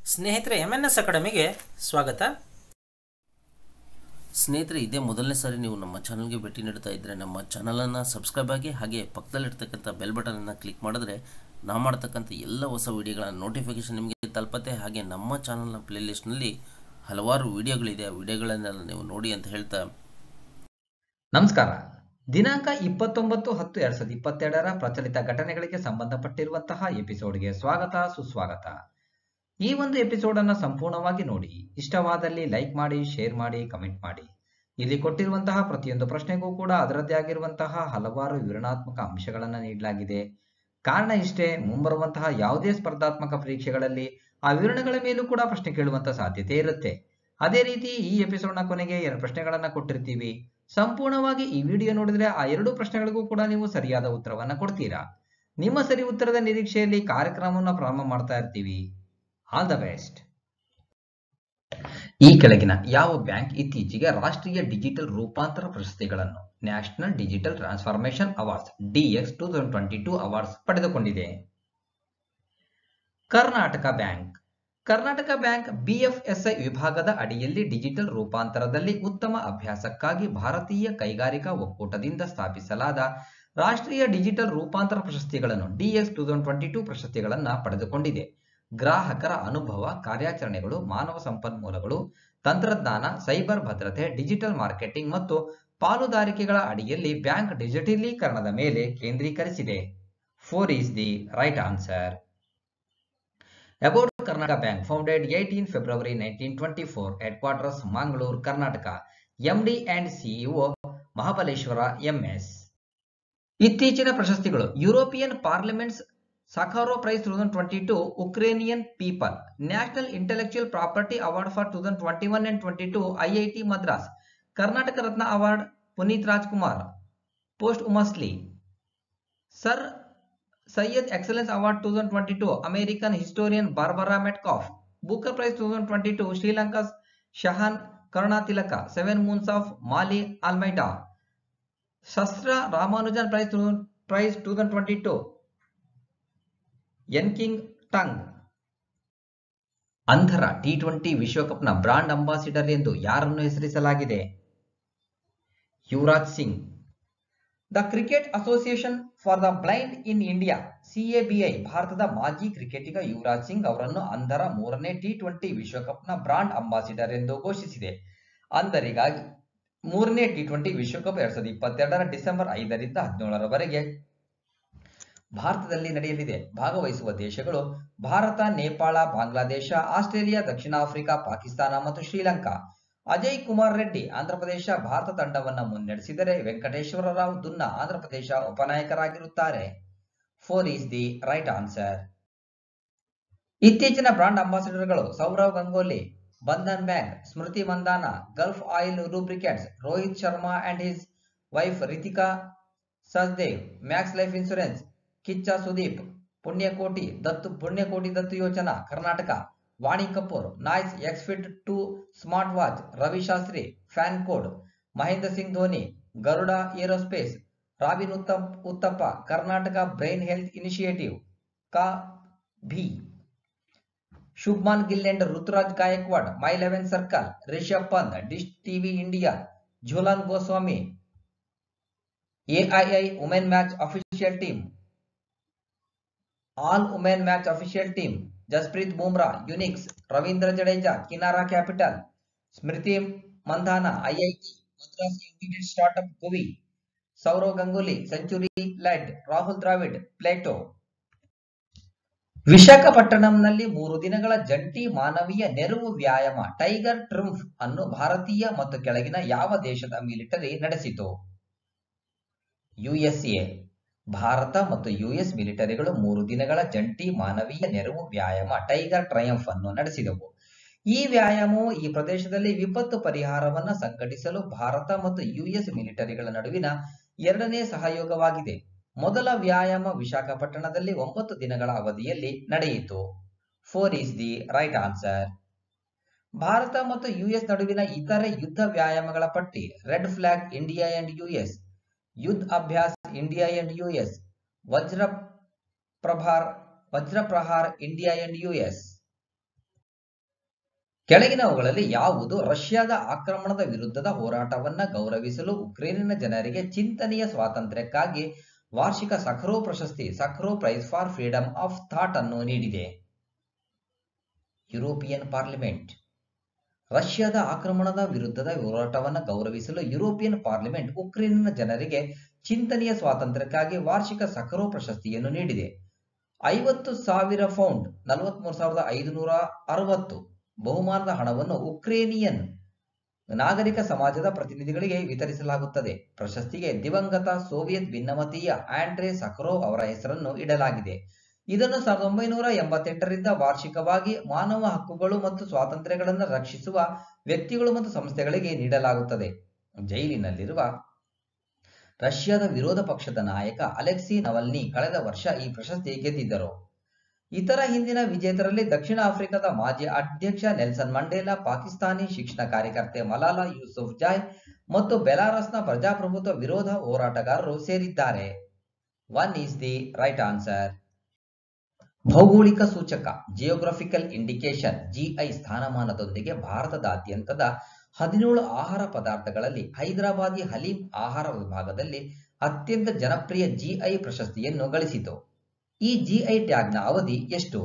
ಸ್ನೇಹಿತರೆ M N S ಅಕಾಡೆಮಿಗೆ ಸ್ವಾಗತ ಸ್ನೇಹಿತರೆ ಇದೇ ಮೊದಲನೇ ಸಾರಿ ನೀವು ನಮ್ಮ ಚಾನಲ್ಗೆ ಭೇಟಿ ನೀಡ್ತಾ ಇದ್ದರೆ ನಮ್ಮ ಚಾನಲನ್ನು ಸಬ್ಸ್ಕ್ರೈಬ್ ಆಗಿ ಹಾಗೆ ಪಕ್ಕದಲ್ಲಿರ್ತಕ್ಕಂಥ ಬೆಲ್ ಬಟನನ್ನು ಕ್ಲಿಕ್ ಮಾಡಿದ್ರೆ ನಾವು ಮಾಡ್ತಕ್ಕಂಥ ಎಲ್ಲ ಹೊಸ ವಿಡಿಯೋಗಳ ನೋಟಿಫಿಕೇಷನ್ ನಿಮಗೆ ತಲುಪತ್ತೆ ಹಾಗೆ ನಮ್ಮ ಚಾನಲ್ನ ಪ್ಲೇಲಿಸ್ಟ್ನಲ್ಲಿ ಹಲವಾರು ವಿಡಿಯೋಗಳಿದೆ ಆ ವಿಡಿಯೋಗಳನ್ನೆಲ್ಲ ನೀವು ನೋಡಿ ಅಂತ ಹೇಳ್ತಾ ನಮಸ್ಕಾರ ದಿನಾಂಕ ಇಪ್ಪತ್ತೊಂಬತ್ತು ಹತ್ತು ಎರಡ್ ಸಾವಿರದ ಇಪ್ಪತ್ತೆರಡರ ಪ್ರಚಲಿತ ಘಟನೆಗಳಿಗೆ ಸಂಬಂಧಪಟ್ಟಿರುವಂತಹ ಎಪಿಸೋಡ್ಗೆ ಸ್ವಾಗತ ಸುಸ್ವಾಗತ ಈ ಒಂದು ಎಪಿಸೋಡ್ ಅನ್ನ ಸಂಪೂರ್ಣವಾಗಿ ನೋಡಿ ಇಷ್ಟವಾದಲ್ಲಿ ಲೈಕ್ ಮಾಡಿ ಶೇರ್ ಮಾಡಿ ಕಮೆಂಟ್ ಮಾಡಿ ಇಲ್ಲಿ ಕೊಟ್ಟಿರುವಂತಹ ಪ್ರತಿಯೊಂದು ಪ್ರಶ್ನೆಗೂ ಕೂಡ ಅದರದ್ದೇ ಆಗಿರುವಂತಹ ಹಲವಾರು ವಿವರಣಾತ್ಮಕ ಅಂಶಗಳನ್ನ ನೀಡಲಾಗಿದೆ ಕಾರಣ ಇಷ್ಟೇ ಮುಂಬರುವಂತಹ ಯಾವುದೇ ಸ್ಪರ್ಧಾತ್ಮಕ ಪರೀಕ್ಷೆಗಳಲ್ಲಿ ಆ ವಿವರಣೆಗಳ ಮೇಲೂ ಕೂಡ ಪ್ರಶ್ನೆ ಕೇಳುವಂತ ಸಾಧ್ಯತೆ ಇರುತ್ತೆ ಅದೇ ರೀತಿ ಈ ಎಪಿಸೋಡ್ನ ಕೊನೆಗೆ ಎರಡು ಪ್ರಶ್ನೆಗಳನ್ನ ಕೊಟ್ಟಿರ್ತೀವಿ ಸಂಪೂರ್ಣವಾಗಿ ಈ ವಿಡಿಯೋ ನೋಡಿದ್ರೆ ಆ ಎರಡು ಪ್ರಶ್ನೆಗಳಿಗೂ ಕೂಡ ನೀವು ಸರಿಯಾದ ಉತ್ತರವನ್ನ ಕೊಡ್ತೀರಾ ನಿಮ್ಮ ಸರಿ ಉತ್ತರದ ನಿರೀಕ್ಷೆಯಲ್ಲಿ ಕಾರ್ಯಕ್ರಮವನ್ನು ಪ್ರಾರಂಭ ಮಾಡ್ತಾ ಇರ್ತೀವಿ ಆಲ್ ದ ಬೆಸ್ಟ್ ಈ ಕೆಳಗಿನ ಯಾವ ಬ್ಯಾಂಕ್ ಇತ್ತೀಚೆಗೆ ರಾಷ್ಟ್ರೀಯ ಡಿಜಿಟಲ್ ರೂಪಾಂತರ ಪ್ರಶಸ್ತಿಗಳನ್ನು national digital transformation awards DX two thousand twenty two awards ಪಡೆದುಕೊಂಡಿದೆ Karnataka bank Karnataka bank BFSI ವಿಭಾಗದ ಅಡಿಯಲ್ಲಿ ಡಿಜಿಟಲ್ ರೂಪಾಂತರದಲ್ಲಿ ಉತ್ತಮ ಅಭ್ಯಾಸಕ್ಕಾಗಿ ಭಾರತೀಯ ಕೈಗಾರಿಕಾ ಒಕ್ಕೂಟದಿಂದ ಸ್ಥಾಪಿಸಲಾದ ರಾಷ್ಟ್ರೀಯ ಡಿಜಿಟಲ್ ರೂಪಾಂತರ ಪ್ರಶಸ್ತಿಗಳನ್ನು DS two thousand twenty two ಪ್ರಶಸ್ತಿಗಳನ್ನ ಪಡೆದುಕೊಂಡಿದೆ ಗ್ರಾಹಕರ ಅನುಭವ ಕಾರ್ಯಾಚರಣೆಗಳು ಮಾನವ ಸಂಪನ್ಮೂಲಗಳು ತಂತ್ರಜ್ಞಾನ ಸೈಬರ್ ಭದ್ರತೆ ಡಿಜಿಟಲ್ ಮಾರ್ಕೆಟಿಂಗ್ ಮತ್ತು ಪಾಲುದಾರಿಕೆಗಳ ಅಡಿಯಲ್ಲಿ ಬ್ಯಾಂಕ್ ಡಿಜಿಟಲೀಕರಣದ ಮೇಲೆ ಕೇಂದ್ರೀಕರಿಸಿದೆ four is the right answer About Karnataka Bank, founded 18 February 1924, headquarters Mangalore, Karnataka, MD and CEO Mahabaleshwara MS ಇತ್ತೀಚಿನ ಪ್ರಶಸ್ತಿಗಳು European Parliament's Sakharov prize two thousand twenty two Ukrainian people national intellectual property award for two thousand twenty one and twenty two IIT Madras Karnataka Ratna award Puneeth Rajkumar posthumously sir Syed Excellence Award 2022, American historian Barbara Metcalf. Booker Prize 2022, Sri Lanka's Shahan Karunatilaka, Seven Moons of Mali Almeida. Shastra Ramanujan Prize, Prize 2022, Yen King Tang. ಅಂಧರ T twenty ವಿಶ್ವಕಪ್ನ brand ambassador ಎಂದು ಯಾರನ್ನು ಹೆಸರಿಸಲಾಗಿದೆ Yuvraj Singh the cricket association for the blind in India CABI ಭಾರತದ ಮಾಜಿ ಕ್ರಿಕೆಟಿಗ ಯುವರಾಜ್ ಸಿಂಗ್ ಅವರನ್ನು ಅಂಧರ ಮೂರನೇ ಟಿ ಟ್ವೆಂಟಿ ವಿಶ್ವಕಪ್ನ ಬ್ರಾಂಡ್ ಅಂಬಾಸಿಡರ್ ಎಂದು ಘೋಷಿಸಿದೆ ಅಂಧರಿಗಾಗಿ ಮೂರನೇ ಟಿ ಟ್ವೆಂಟಿ ವಿಶ್ವಕಪ್ ಎರಡ್ ಸಾವಿರದ ಇಪ್ಪತ್ತೆರಡರ ಡಿಸೆಂಬರ್ ಐದರಿಂದ ಹದಿನೇಳರವರೆಗೆ ಭಾರತದಲ್ಲಿ ನಡೆಯಲಿದೆ ಭಾಗವಹಿಸುವ ದೇಶಗಳು ಭಾರತ ನೇಪಾಳ ಬಾಂಗ್ಲಾದೇಶ ಆಸ್ಟ್ರೇಲಿಯಾ ದಕ್ಷಿಣ ಆಫ್ರಿಕಾ ಪಾಕಿಸ್ತಾನ ಮತ್ತು ಶ್ರೀಲಂಕಾ ಅಜಯ್ ಕುಮಾರ್ ರೆಡ್ಡಿ ಆಂಧ್ರಪ್ರದೇಶ ಭಾರತ ತಂಡವನ್ನ ಮುನ್ನಡೆಸಿದರೆ ವೆಂಕಟೇಶ್ವರ ರಾವ್ ದುನ್ನ ಆಂಧ್ರಪ್ರದೇಶ ಉಪನಾಯಕರಾಗಿರುತ್ತಾರೆ four is the right answer ಇತ್ತೀಚಿನ ಬ್ರಾಂಡ್ ಅಂಬಾಸಿಡರ್ಗಳು Sourav Ganguly Bandhan Bank Smriti Mandhana Gulf oil lubricants Rohit Sharma and his wife Ritika Sajdeh Max Life Insurance Kichcha Sudeep Punyakoti ದತ್ತು ಪುಣ್ಯಕೋಟಿ ದತ್ತು ಯೋಜನಾ Karnataka Vaani Kapoor Noise XFit two smart watch Ravi Shastri fan code Mahendra Singh Dhoni Garuda Aerospace Robin Uthap Uthappa Karnataka brain health initiative ಕಾ ಭಿ Shubman Gill and Ruturaj Gaikwad My Eleven Circle Rishabh Pant Dish TV India Jhulan Goswami AII women match official team all women match official team Jasprit Bumrah Unix Ravindra Jadeja Kinara Capital Smriti Mandhana IIT Madras united startup GUVI Sourav Ganguly Century LED Rahul Dravid Plato ವಿಶಾಖಪಟ್ಟಣಂನಲ್ಲಿ ಮೂರು ದಿನಗಳ ಜಂಟಿ ಮಾನವೀಯ ನೆರವು ವ್ಯಾಯಾಮ tiger ಟ್ರಿಂಫ್ ಅನ್ನು ಭಾರತೀಯ ಮತ್ತು ಕೆಳಗಿನ ಯಾವ ದೇಶದ ಮಿಲಿಟರಿ ನಡೆಸಿತು ಯುಎಸ್ಎ ಭಾರತ ಮತ್ತು ಯುಎಸ್ ಮಿಲಿಟರಿಗಳು ಮೂರು ದಿನಗಳ ಜಂಟಿ ಮಾನವೀಯ ನೆರವು ವ್ಯಾಯಾಮ ಟೈಗರ್ ಟ್ರಯಂಫ್ ಅನ್ನು ನಡೆಸಿದವು ಈ ವ್ಯಾಯಾಮವು ಈ ಪ್ರದೇಶದಲ್ಲಿ ವಿಪತ್ತು ಪರಿಹಾರವನ್ನ ಸಂಘಟಿಸಲು ಭಾರತ ಮತ್ತು ಯುಎಸ್ ಮಿಲಿಟರಿಗಳ ನಡುವಿನ ಎರಡನೇ ಸಹಯೋಗವಾಗಿದೆ ಮೊದಲ ವ್ಯಾಯಾಮ ವಿಶಾಖಪಟ್ಟಣದಲ್ಲಿ ಒಂಬತ್ತು ದಿನಗಳ ಅವಧಿಯಲ್ಲಿ ನಡೆಯಿತು four is the right answer Bharat ಮತ್ತು ಯುಎಸ್ ನಡುವಿನ ಇತರೆ ಯುದ್ಧ ವ್ಯಾಯಾಮಗಳ ಪಟ್ಟಿ red flag India and US Yudh Abhyas India and US ವಜ್ರ ಪ್ರಭಾರ್ ವಜ್ರ ಪ್ರಹಾರ್ ಇಂಡಿಯಾ ಅಂಡ್ ಯುಎಸ್ ಕೆಳಗಿನವುಗಳಲ್ಲಿ ಯಾವುದು ರಷ್ಯಾದ ಆಕ್ರಮಣದ ವಿರುದ್ಧದ ಹೋರಾಟವನ್ನ ಗೌರವಿಸಲು ಉಕ್ರೇನಿನ ಜನರಿಗೆ ಚಿಂತನೆಯ ಸ್ವಾತಂತ್ರ್ಯಕ್ಕಾಗಿ ವಾರ್ಷಿಕ ಸಖರೋ ಪ್ರಶಸ್ತಿ Sakharov prize for freedom of thought ಅನ್ನು ನೀಡಿದೆ ಯುರೋಪಿಯನ್ ಪಾರ್ಲಿಮೆಂಟ್ ರಷ್ಯಾದ ಆಕ್ರಮಣದ ವಿರುದ್ಧದ ಹೋರಾಟವನ್ನು ಗೌರವಿಸಲು ಯುರೋಪಿಯನ್ ಪಾರ್ಲಿಮೆಂಟ್ ಉಕ್ರೇನಿನ ಜನರಿಗೆ ಚಿಂತನೆಯ ಸ್ವಾತಂತ್ರ್ಯಕ್ಕಾಗಿ ವಾರ್ಷಿಕ ಸಖರೋ ಪ್ರಶಸ್ತಿಯನ್ನು ನೀಡಿದೆ ಐವತ್ತು ಸಾವಿರ ಪೌಂಡ್ ನಲವತ್ಮೂರು ಸಾವಿರದ ಐದುನೂರ ಅರವತ್ತು ಬಹುಮಾನದ ಹಣವನ್ನು ಉಕ್ರೇನಿಯನ್ ನಾಗರಿಕ ಸಮಾಜದ ಪ್ರತಿನಿಧಿಗಳಿಗೆ ವಿತರಿಸಲಾಗುತ್ತದೆ ಪ್ರಶಸ್ತಿಗೆ ದಿವಂಗತ ಸೋವಿಯತ್ ಭಿನ್ನಮತೀಯ ಆಂಡ್ರೆ ಸಖರೋವ್ ಅವರ ಹೆಸರನ್ನು ಇಡಲಾಗಿದೆ ಇದನ್ನು ಸಾವಿರದ ಒಂಬೈನೂರ ಎಂಬತ್ತೆಂಟರಿಂದ ವಾರ್ಷಿಕವಾಗಿ ಮಾನವ ಹಕ್ಕುಗಳು ಮತ್ತು ಸ್ವಾತಂತ್ರ್ಯಗಳನ್ನು ರಕ್ಷಿಸುವ ವ್ಯಕ್ತಿಗಳು ಮತ್ತು ಸಂಸ್ಥೆಗಳಿಗೆ ನೀಡಲಾಗುತ್ತದೆ ಜೈಲಿನಲ್ಲಿರುವ ರಷ್ಯಾದ ವಿರೋಧ ಪಕ್ಷದ ನಾಯಕ ಅಲೆಕ್ಸಿ ನವಲ್ನಿ ಕಳೆದ ವರ್ಷ ಈ ಪ್ರಶಸ್ತಿ ಗೆದ್ದಿದ್ದರು ಇತರ ಹಿಂದಿನ ವಿಜೇತರಲ್ಲಿ ದಕ್ಷಿಣ ಆಫ್ರಿಕಾದ ಮಾಜಿ ಅಧ್ಯಕ್ಷ ನೆಲ್ಸನ್ ಮಂಡೇಲಾ ಪಾಕಿಸ್ತಾನಿ ಶಿಕ್ಷಣ ಕಾರ್ಯಕರ್ತೆ ಮಲಾಲಾ ಯೂಸುಫ್ ಜಾಯ್ ಮತ್ತು ಬೆಲಾರಸ್ನ ಪ್ರಜಾಪ್ರಭುತ್ವ ವಿರೋಧ ಹೋರಾಟಗಾರರು ಸೇರಿದ್ದಾರೆ one is the right answer ಭೌಗೋಳಿಕ ಸೂಚಕ ಜಿಯೋಗ್ರಫಿಕಲ್ ಇಂಡಿಕೇಶನ್ ಜಿಐ ಸ್ಥಾನಮಾನದೊಂದಿಗೆ ಭಾರತದಾದ್ಯಂತದ ಹದಿನೇಳು ಆಹಾರ ಪದಾರ್ಥಗಳಲ್ಲಿ ಹೈದರಾಬಾದಿ ಹಲೀಂ ಆಹಾರ ವಿಭಾಗದಲ್ಲಿ ಅತ್ಯಂತ ಜನಪ್ರಿಯ ಜಿಐ ಪ್ರಶಸ್ತಿಯನ್ನು ಗಳಿಸಿತು ಈ ಜಿಐ ಟ್ಯಾಗ್ನ ಅವಧಿ ಎಷ್ಟು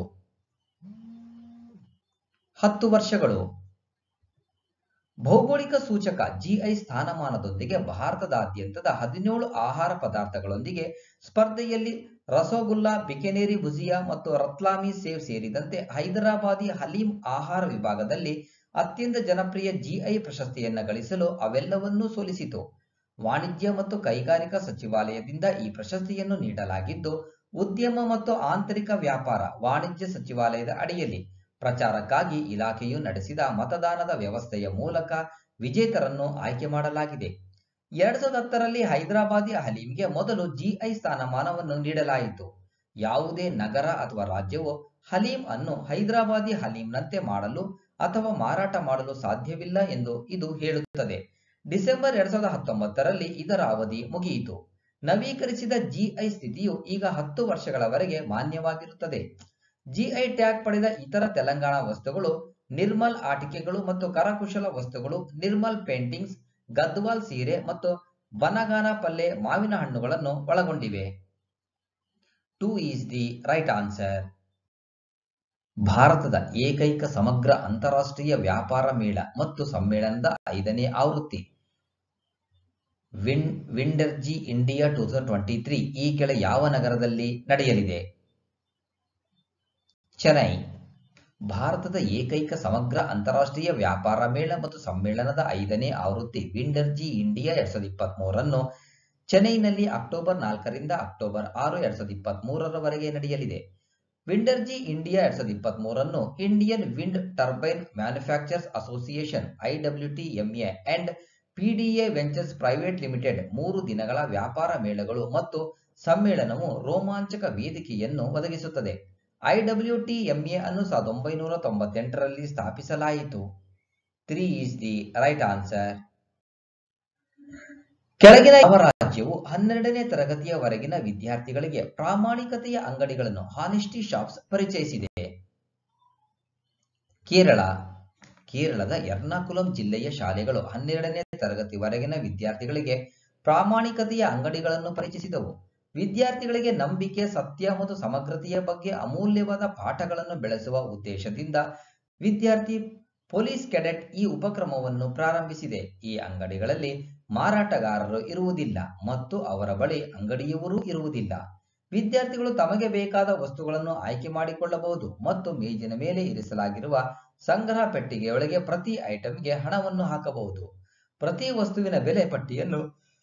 ಹತ್ತು ವರ್ಷಗಳು ಭೌಗೋಳಿಕ ಸೂಚಕ ಜಿಐ ಸ್ಥಾನಮಾನದೊಂದಿಗೆ ಭಾರತದಾದ್ಯಂತದ ಹದಿನೇಳು ಆಹಾರ ಪದಾರ್ಥಗಳೊಂದಿಗೆ ಸ್ಪರ್ಧೆಯಲ್ಲಿ ರಸಗುಲ್ಲಾ ಬಿಕೆನೇರಿ ಭುಜಿಯಾ ಮತ್ತು ರತ್ಲಾಮಿ ಸೇವ್ ಸೇರಿದಂತೆ ಹೈದರಾಬಾದಿ ಹಲೀಂ ಆಹಾರ ವಿಭಾಗದಲ್ಲಿ ಅತ್ಯಂತ ಜನಪ್ರಿಯ ಜಿಐ ಪ್ರಶಸ್ತಿಯನ್ನ ಗಳಿಸಲು ಅವೆಲ್ಲವನ್ನೂ ಸೋಲಿಸಿತು ವಾಣಿಜ್ಯ ಮತ್ತು ಕೈಗಾರಿಕಾ ಸಚಿವಾಲಯದಿಂದ ಈ ಪ್ರಶಸ್ತಿಯನ್ನು ನೀಡಲಾಗಿದ್ದು ಉದ್ಯಮ ಮತ್ತು ಆಂತರಿಕ ವ್ಯಾಪಾರ ವಾಣಿಜ್ಯ ಸಚಿವಾಲಯದ ಅಡಿಯಲ್ಲಿ ಪ್ರಚಾರಕ್ಕಾಗಿ ಇಲಾಖೆಯು ನಡೆಸಿದ ಮತದಾನದ ವ್ಯವಸ್ಥೆಯ ಮೂಲಕ ವಿಜೇತರನ್ನು ಆಯ್ಕೆ ಮಾಡಲಾಗಿದೆ ಎರಡ್ ಸಾವಿರದ ಹತ್ತರಲ್ಲಿ ಹೈದರಾಬಾದಿ ಹಲೀಂಗೆ ಮೊದಲು ಜಿಐ ಸ್ಥಾನಮಾನವನ್ನು ನೀಡಲಾಯಿತು ಯಾವುದೇ ನಗರ ಅಥವಾ ರಾಜ್ಯವು ಹಲೀಂ ಅನ್ನು ಹೈದರಾಬಾದಿ ಹಲೀಂನಂತೆ ಮಾಡಲು ಅಥವಾ ಮಾರಾಟ ಮಾಡಲು ಸಾಧ್ಯವಿಲ್ಲ ಎಂದು ಇದು ಹೇಳುತ್ತದೆ ಡಿಸೆಂಬರ್ ಎರಡ್ ಸಾವಿರದ ಹತ್ತೊಂಬತ್ತರಲ್ಲಿ ಇದರ ಅವಧಿ ಮುಗಿಯಿತು ನವೀಕರಿಸಿದ ಜಿಐ ಸ್ಥಿತಿಯು ಈಗ ಹತ್ತು ವರ್ಷಗಳವರೆಗೆ ಮಾನ್ಯವಾಗಿರುತ್ತದೆ ಜಿಐ ಟ್ಯಾಗ್ ಪಡೆದ ಇತರ ತೆಲಂಗಾಣ ವಸ್ತುಗಳು ನಿರ್ಮಲ್ ಆಟಿಕೆಗಳು ಮತ್ತು ಕರಕುಶಲ ವಸ್ತುಗಳು ನಿರ್ಮಲ್ ಪೇಂಟಿಂಗ್ಸ್ ಗದ್ವಾಲ್ ಸೀರೆ ಮತ್ತು ಬನಗಾನ ಪಲ್ಲೆ ಮಾವಿನ ಹಣ್ಣುಗಳನ್ನು ಒಳಗೊಂಡಿವೆ two is the right answer ಭಾರತದ ಏಕೈಕ ಸಮಗ್ರ ಅಂತಾರಾಷ್ಟ್ರೀಯ ವ್ಯಾಪಾರ ಮೇಳ ಮತ್ತು ಸಮ್ಮೇಳನದ ಐದನೇ ಆವೃತ್ತಿ win Windergy India two thousand twenty three ಈ ಕೆಳ ಯಾವ ನಗರದಲ್ಲಿ ನಡೆಯಲಿದೆ ಚೆನ್ನೈ ಭಾರತದ ಏಕೈಕ ಸಮಗ್ರ ಅಂತಾರಾಷ್ಟ್ರೀಯ ವ್ಯಾಪಾರ ಮೇಳ ಮತ್ತು ಸಮ್ಮೇಳನದ ಐದನೇ ಆವೃತ್ತಿ ವಿಂಡರ್ಜಿ ಇಂಡಿಯಾ ಎರಡ್ ಸಾವಿರದ ಇಪ್ಪತ್ತ್ ಮೂರನ್ನು ಚೆನ್ನೈನಲ್ಲಿ ಅಕ್ಟೋಬರ್ ನಾಲ್ಕರಿಂದ ಅಕ್ಟೋಬರ್ ಆರು ಎರಡ್ ಸಾವಿರದ ಇಪ್ಪತ್ತ್ ಮೂರರವರೆಗೆ ನಡೆಯಲಿದೆ ವಿಂಡರ್ಜಿ ಇಂಡಿಯಾ ಎರಡ್ ಸಾವಿರದ ಇಪ್ಪತ್ತ್ ಮೂರನ್ನು Indian wind turbine manufacturers association IWTMA and PDA ventures private limited ಮೂರು ದಿನಗಳ ವ್ಯಾಪಾರ ಮೇಳಗಳು ಮತ್ತು ಸಮ್ಮೇಳನವು ರೋಮಾಂಚಕ ವೇದಿಕೆಯನ್ನು ಒದಗಿಸುತ್ತದೆ ಐಡಬ್ಲ್ಯೂಟಿಎಂಎ ಅನ್ನು ಸಾವಿರದ ಒಂಬೈನೂರ ತೊಂಬತ್ತೆಂಟರಲ್ಲಿ ಸ್ಥಾಪಿಸಲಾಯಿತು three is the right answer ಕೆಳಗಿನ ಯಾವ ರಾಜ್ಯವು ಹನ್ನೆರಡನೇ ತರಗತಿಯವರೆಗಿನ ವಿದ್ಯಾರ್ಥಿಗಳಿಗೆ ಪ್ರಾಮಾಣಿಕತೆಯ ಅಂಗಡಿಗಳನ್ನು ಹಾನೆಸ್ಟಿ ಶಾಪ್ಸ್ ಪರಿಚಯಿಸಿದೆ ಕೇರಳ ಕೇರಳದ ಎರ್ನಾಕುಲಂ ಜಿಲ್ಲೆಯ ಶಾಲೆಗಳು ಹನ್ನೆರಡನೇ ತರಗತಿವರೆಗಿನ ವಿದ್ಯಾರ್ಥಿಗಳಿಗೆ ಪ್ರಾಮಾಣಿಕತೆಯ ಅಂಗಡಿಗಳನ್ನು ಪರಿಚಯಿಸಿದವು ವಿದ್ಯಾರ್ಥಿಗಳಿಗೆ ನಂಬಿಕೆ ಸತ್ಯ ಮತ್ತು ಸಮಗ್ರತೆಯ ಬಗ್ಗೆ ಅಮೂಲ್ಯವಾದ ಪಾಠಗಳನ್ನು ಬೆಳೆಸುವ ಉದ್ದೇಶದಿಂದ ವಿದ್ಯಾರ್ಥಿ ಪೊಲೀಸ್ ಕೆಡೆಟ್ ಈ ಉಪಕ್ರಮವನ್ನು ಪ್ರಾರಂಭಿಸಿದೆ ಈ ಅಂಗಡಿಗಳಲ್ಲಿ ಮಾರಾಟಗಾರರು ಇರುವುದಿಲ್ಲ ಮತ್ತು ಅವರ ಬಳಿ ಅಂಗಡಿಯವರೂ ಇರುವುದಿಲ್ಲ ವಿದ್ಯಾರ್ಥಿಗಳು ತಮಗೆ ಬೇಕಾದ ವಸ್ತುಗಳನ್ನು ಆಯ್ಕೆ ಮಾಡಿಕೊಳ್ಳಬಹುದು ಮತ್ತು ಮೇಜಿನ ಮೇಲೆ ಇರಿಸಲಾಗಿರುವ ಸಂಗ್ರಹ ಪೆಟ್ಟಿಗೆಯೊಳಗೆ ಪ್ರತಿ ಐಟಂಗೆ ಹಣವನ್ನು ಹಾಕಬಹುದು ಪ್ರತಿ ವಸ್ತುವಿನ ಬೆಲೆ ಪಟ್ಟಿಯನ್ನು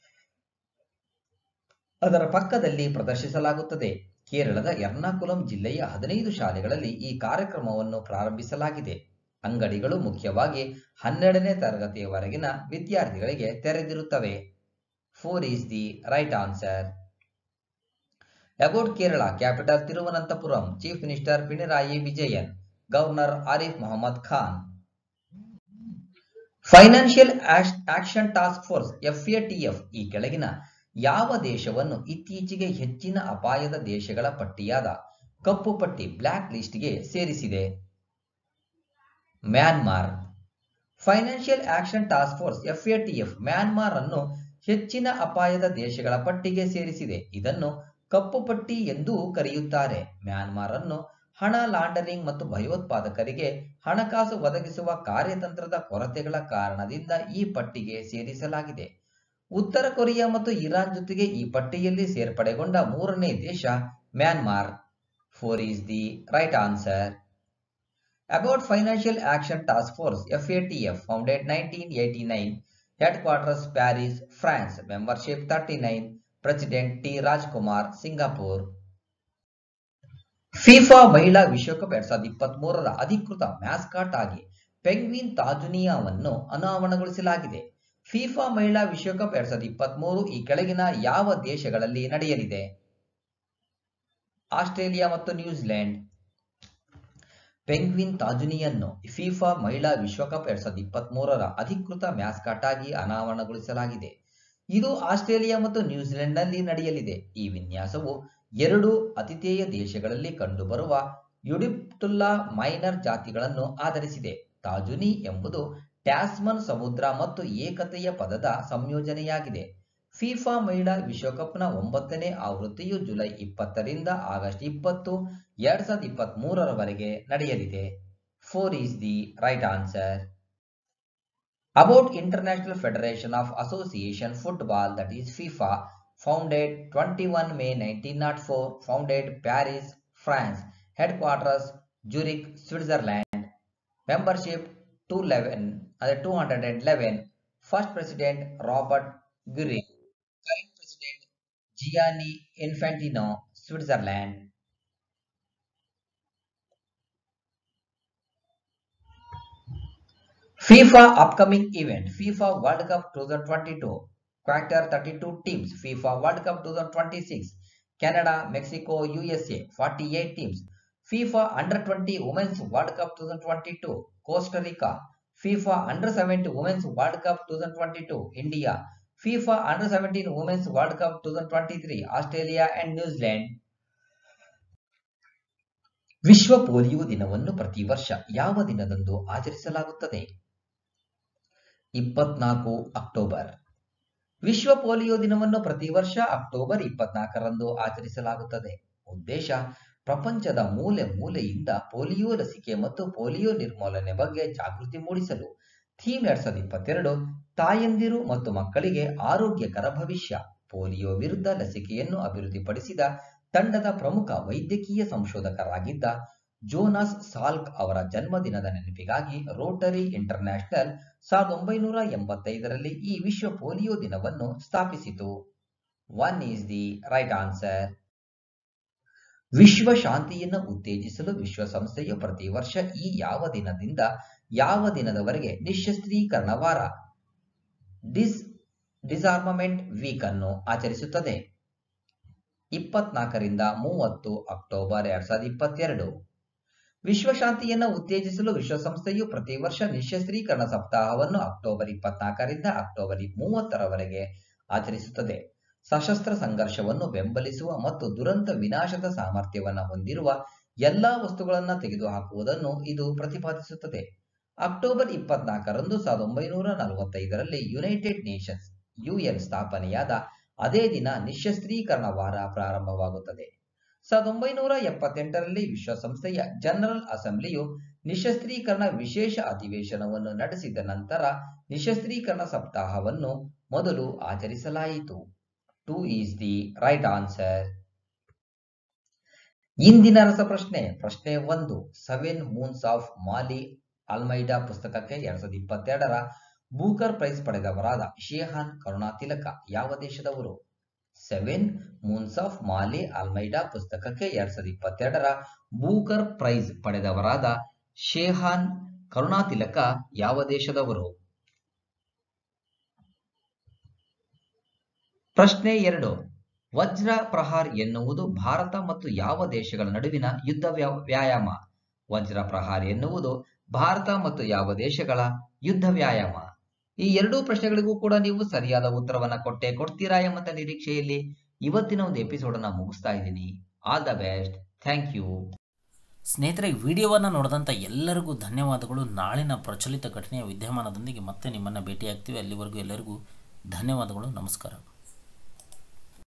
ಅದರ ಪಕ್ಕದಲ್ಲಿ ಪ್ರದರ್ಶಿಸಲಾಗುತ್ತದೆ ಕೇರಳದ ಎರ್ನಾಕುಲಂ ಜಿಲ್ಲೆಯ ಹದಿನೈದು ಶಾಲೆಗಳಲ್ಲಿ ಈ ಕಾರ್ಯಕ್ರಮವನ್ನು ಪ್ರಾರಂಭಿಸಲಾಗಿದೆ ಅಂಗಡಿಗಳು ಮುಖ್ಯವಾಗಿ ಹನ್ನೆರಡನೇ ತರಗತಿಯವರೆಗಿನ ವಿದ್ಯಾರ್ಥಿಗಳಿಗೆ ತೆರೆದಿರುತ್ತವೆ four is the right answer about Kerala capital Thiruvananthapuram chief minister Pinarayi Vijayan governor Arif Mohammad Khan financial action task force FATF ಈ ಕೆಳಗಿನ ಯಾವ ದೇಶವನ್ನು ಇತ್ತೀಚೆಗೆ ಹೆಚ್ಚಿನ ಅಪಾಯದ ದೇಶಗಳ ಪಟ್ಟಿಯಾದ ಕಪ್ಪು ಪಟ್ಟಿ ಬ್ಲ್ಯಾಕ್ ಲಿಸ್ಟ್ಗೆ ಸೇರಿಸಿದೆ Myanmar financial action task force FATF Myanmar ಅನ್ನು ಹೆಚ್ಚಿನ ಅಪಾಯದ ದೇಶಗಳ ಪಟ್ಟಿಗೆ ಸೇರಿಸಿದೆ ಇದನ್ನು ಕಪ್ಪು ಪಟ್ಟಿ ಎಂದೂ ಕರೆಯುತ್ತಾರೆ ಮ್ಯಾನ್ಮಾರ್ ಅನ್ನು ಹಣ ಲಾಂಡರಿಂಗ್ ಮತ್ತು ಭಯೋತ್ಪಾದಕರಿಗೆ ಹಣಕಾಸು ಒದಗಿಸುವ ಕಾರ್ಯತಂತ್ರದ ಕೊರತೆಗಳ ಕಾರಣದಿಂದ ಈ ಪಟ್ಟಿಗೆ ಸೇರಿಸಲಾಗಿದೆ ಉತ್ತರ ಕೊರಿಯಾ ಮತ್ತು ಇರಾನ್ ಜೊತೆಗೆ ಈ ಪಟ್ಟಿಯಲ್ಲಿ ಸೇರ್ಪಡೆಗೊಂಡ ಮೂರನೇ ದೇಶ Myanmar four is the right answer about financial action task force FATF founded nineteen eighty nine headquarters Paris France membership thirty nine president T Rajkumar Singapore FIFA ಮಹಿಳಾ ವಿಶ್ವಕಪ್ ಎರಡ್ ಸಾವಿರದ ಇಪ್ಪತ್ತ್ ಮೂರರ ಅಧಿಕೃತ ಮ್ಯಾಸ್ಕಾಟ್ ಆಗಿ ಪೆಂಗ್ವಿನ್ ತಾಜುನಿಯಾವನ್ನು ಅನಾವರಣಗೊಳಿಸಲಾಗಿದೆ ಫಿಫಾ ಮಹಿಳಾ ವಿಶ್ವಕಪ್ ಎರಡ್ ಸಾವಿರದ ಇಪ್ಪತ್ತ್ ಮೂರು ಈ ಕೆಳಗಿನ ಯಾವ ದೇಶಗಳಲ್ಲಿ ನಡೆಯಲಿದೆ ಆಸ್ಟ್ರೇಲಿಯಾ ಮತ್ತು ನ್ಯೂಜಿಲೆಂಡ್ ಪೆಂಗ್ವಿನ್ ತಾಜುನಿಯನ್ನು ಫಿಫಾ ಮಹಿಳಾ ವಿಶ್ವಕಪ್ ಎರಡ್ ಸಾವಿರದ ಇಪ್ಪತ್ತ್ ಮೂರರ ಅಧಿಕೃತ ಮ್ಯಾಸ್ಕಾಟ್ ಆಗಿ ಅನಾವರಣಗೊಳಿಸಲಾಗಿದೆ ಇದು ಆಸ್ಟ್ರೇಲಿಯಾ ಮತ್ತು ನ್ಯೂಜಿಲೆಂಡ್ನಲ್ಲಿ ನಡೆಯಲಿದೆ ಈ ವಿನ್ಯಾಸವು ಎರಡು ಅತಿಥೇಯ ದೇಶಗಳಲ್ಲಿ ಕಂಡುಬರುವ ಯುಡಿಪ್ಟುಲ್ಲಾ ಮೈನರ್ ಜಾತಿಗಳನ್ನು ಆಧರಿಸಿದೆ ತಾಜುನಿ ಎಂಬುದು ಟ್ಯಾಸ್ಮನ್ ಸಮುದ್ರ ಮತ್ತು ಏಕತೆಯ ಪದದ ಸಂಯೋಜನೆಯಾಗಿದೆ ಫಿಫಾ ಮಹಿಳಾ ವಿಶ್ವಕಪ್ನ ಒಂಬತ್ತನೇ ಆವೃತ್ತಿಯು ಜುಲೈ ಇಪ್ಪತ್ತರಿಂದ ಆಗಸ್ಟ್ ಇಪ್ಪತ್ತು ಎರಡ್ ಸಾವಿರದ ಇಪ್ಪತ್ತ್ ಮೂರರವರೆಗೆ ನಡೆಯಲಿದೆ four is the right answer about international federation of association football that is FIFA founded 21 May 1904, founded Paris, France, headquarters Zurich, Switzerland, membership 211, uh, 211, first president Robert Guerin, current president Gianni Infantino, Switzerland. FIFA upcoming event FIFA World Cup 2022 quarter 32 teams FIFA World Cup 2026 Canada Mexico USA 48 teams FIFA Under 20 Women's World Cup 2022 Costa Rica FIFA Under 17 Women's World Cup 2022 India FIFA Under 17 Women's World Cup 2023 Australia and New Zealand ವಿಶ್ವ polio ದಿನವನ್ನು ಪ್ರತಿ ವರ್ಷ ಯಾವ ದಿನದಂದು ಆಚರಿಸಲಾಗುತ್ತದೆ ಇಪ್ಪತ್ನಾಲ್ಕು October ವಿಶ್ವ polio ದಿನವನ್ನು ಪ್ರತಿ ವರ್ಷ ಅಕ್ಟೋಬರ್ ಇಪ್ಪತ್ನಾಲ್ಕರಂದು ಆಚರಿಸಲಾಗುತ್ತದೆ ಉದ್ದೇಶ ಪ್ರಪಂಚದ ಮೂಲೆ ಮೂಲೆಯಿಂದ ಪೋಲಿಯೋ ಲಸಿಕೆ ಮತ್ತು ಪೋಲಿಯೋ ನಿರ್ಮೂಲನೆ ಬಗ್ಗೆ ಜಾಗೃತಿ ಮೂಡಿಸಲು ಥೀಮ್ ಎರಡ್ ಸಾವಿರದ ಇಪ್ಪತ್ತೆರಡು ತಾಯಂದಿರು ಮತ್ತು ಮಕ್ಕಳಿಗೆ ಆರೋಗ್ಯಕರ ಭವಿಷ್ಯ ಪೋಲಿಯೋ ವಿರುದ್ಧ ಲಸಿಕೆಯನ್ನು ಅಭಿವೃದ್ಧಿಪಡಿಸಿದ ತಂಡದ ಪ್ರಮುಖ ವೈದ್ಯಕೀಯ ಸಂಶೋಧಕರಾಗಿದ್ದ ಜೋನಾಸ್ ಸಾಲ್ಕ್ ಅವರ ಜನ್ಮದಿನದ ನೆನಪಿಗಾಗಿ ರೋಟರಿ ಇಂಟರ್ನ್ಯಾಷನಲ್ ಸಾವಿರದ ಒಂಬೈನೂರ ಎಂಬತ್ತೈದರಲ್ಲಿ ಈ ವಿಶ್ವ ಪೋಲಿಯೋ ದಿನವನ್ನು ಸ್ಥಾಪಿಸಿತು one is the right answer ವಿಶ್ವ ಶಾಂತಿಯನ್ನು ಉತ್ತೇಜಿಸಲು ವಿಶ್ವಸಂಸ್ಥೆಯು ಪ್ರತಿ ವರ್ಷ ಈ ಯಾವ ದಿನದಿಂದ ಯಾವ ದಿನದವರೆಗೆ ನಿಶಸ್ತ್ರೀಕರಣ ವಾರ ಡಿಸ್ ಡಿಸಾರ್ಮಮೆಂಟ್ ವೀಕ್ ಅನ್ನು ಆಚರಿಸುತ್ತದೆ ಇಪ್ಪತ್ನಾಲ್ಕರಿಂದ ಮೂವತ್ತು ಅಕ್ಟೋಬರ್ ಎರಡ್ ಸಾವಿರದ ಇಪ್ಪತ್ತೆರಡು ವಿಶ್ವಶಾಂತಿಯನ್ನು ಉತ್ತೇಜಿಸಲು ವಿಶ್ವಸಂಸ್ಥೆಯು ಪ್ರತಿ ವರ್ಷ ನಿಶಸ್ತ್ರೀಕರಣ ಸಪ್ತಾಹವನ್ನು ಅಕ್ಟೋಬರ್ ಇಪ್ಪತ್ನಾಲ್ಕರಿಂದ ಅಕ್ಟೋಬರ್ ಮೂವತ್ತರವರೆಗೆ ಆಚರಿಸುತ್ತದೆ ಸಶಸ್ತ್ರ ಸಂಘರ್ಷವನ್ನು ಬೆಂಬಲಿಸುವ ಮತ್ತು ದುರಂತ ವಿನಾಶದ ಸಾಮರ್ಥ್ಯವನ್ನು ಹೊಂದಿರುವ ಎಲ್ಲಾ ವಸ್ತುಗಳನ್ನು ತೆಗೆದುಹಾಕುವುದನ್ನು ಇದು ಪ್ರತಿಪಾದಿಸುತ್ತದೆ ಅಕ್ಟೋಬರ್ ಇಪ್ಪತ್ನಾಲ್ಕರಂದು ಸಾವಿರದ ಒಂಬೈನೂರ ನಲವತ್ತೈದರಲ್ಲಿ ಯುನೈಟೆಡ್ ನೇಷನ್ಸ್ ಯುಎನ್ ಸ್ಥಾಪನೆಯಾದ ಅದೇ ದಿನ ನಿಶಸ್ತ್ರೀಕರಣ ವಾರ ಪ್ರಾರಂಭವಾಗುತ್ತದೆ ಸಾವಿರದ ಒಂಬೈನೂರ ಎಪ್ಪತ್ತೆಂಟರಲ್ಲಿ ವಿಶ್ವಸಂಸ್ಥೆಯ ಜನರಲ್ ಅಸೆಂಬ್ಲಿಯು ನಿಶಸ್ತ್ರೀಕರಣ ವಿಶೇಷ ಅಧಿವೇಶನವನ್ನು ನಡೆಸಿದ ನಂತರ ನಿಶಸ್ತ್ರೀಕರಣ ಸಪ್ತಾಹವನ್ನು ಮೊದಲು ಆಚರಿಸಲಾಯಿತು two is the right answer ಇಂದಿನ ರಸಪ್ರಶ್ನೆ ಪ್ರಶ್ನೆ ಒಂದು seven moons of Maali Almeida ಪುಸ್ತಕಕ್ಕೆ ಎರಡ್ ಸಾವಿರದ ಇಪ್ಪತ್ತೆರಡರ ಬೂಕರ್ ಪ್ರೈಸ್ ಪಡೆದವರಾದ ಶೇಹಾನ್ ಕರುಣಾ ತಿಲಕ ಯಾವ ದೇಶದವರು seven moons of Maali Almeida ಪುಸ್ತಕಕ್ಕೆ ಎರಡ್ ಸಾವಿರದ ಇಪ್ಪತ್ತೆರಡರ ಬೂಕರ್ ಪ್ರೈಸ್ ಪಡೆದವರಾದ ಶೇಹಾನ್ ಕರುಣಾ ತಿಲಕ ಯಾವ ದೇಶದವರು ಪ್ರಶ್ನೆ ಎರಡು ವಜ್ರ ಪ್ರಹಾರ್ ಎನ್ನುವುದು ಭಾರತ ಮತ್ತು ಯಾವ ದೇಶಗಳ ನಡುವಿನ ಯುದ್ಧ ವ್ಯಾ- ವ್ಯಾಯಾಮ ವಜ್ರ ಪ್ರಹಾರ್ ಎನ್ನುವುದು ಭಾರತ ಮತ್ತು ಯಾವ ದೇಶಗಳ ಯುದ್ಧ ವ್ಯಾಯಾಮ ಈ ಎರಡೂ ಪ್ರಶ್ನೆಗಳಿಗೂ ಕೂಡ ನೀವು ಸರಿಯಾದ ಉತ್ತರವನ್ನ ಕೊಟ್ಟೆ ಕೊಡ್ತೀರಾ ಎಂಬಂತ ನಿರೀಕ್ಷೆಯಲ್ಲಿ ಇವತ್ತಿನ ಒಂದು ಎಪಿಸೋಡ್ ಅನ್ನ ಮುಗಿಸ್ತಾ ಇದ್ದೀನಿ all the best thank you ಸ್ನೇಹಿತರೆ ವಿಡಿಯೋವನ್ನು ನೋಡಿದಂಥ ಎಲ್ಲರಿಗೂ ಧನ್ಯವಾದಗಳು ನಾಳಿನ ಪ್ರಚಲಿತ ಘಟನೆಯ ವಿದ್ಯಮಾನದೊಂದಿಗೆ ಮತ್ತೆ ನಿಮ್ಮನ್ನು ಭೇಟಿಯಾಗ್ತೀವಿ ಅಲ್ಲಿವರೆಗೂ ಎಲ್ಲರಿಗೂ ಧನ್ಯವಾದಗಳು ನಮಸ್ಕಾರ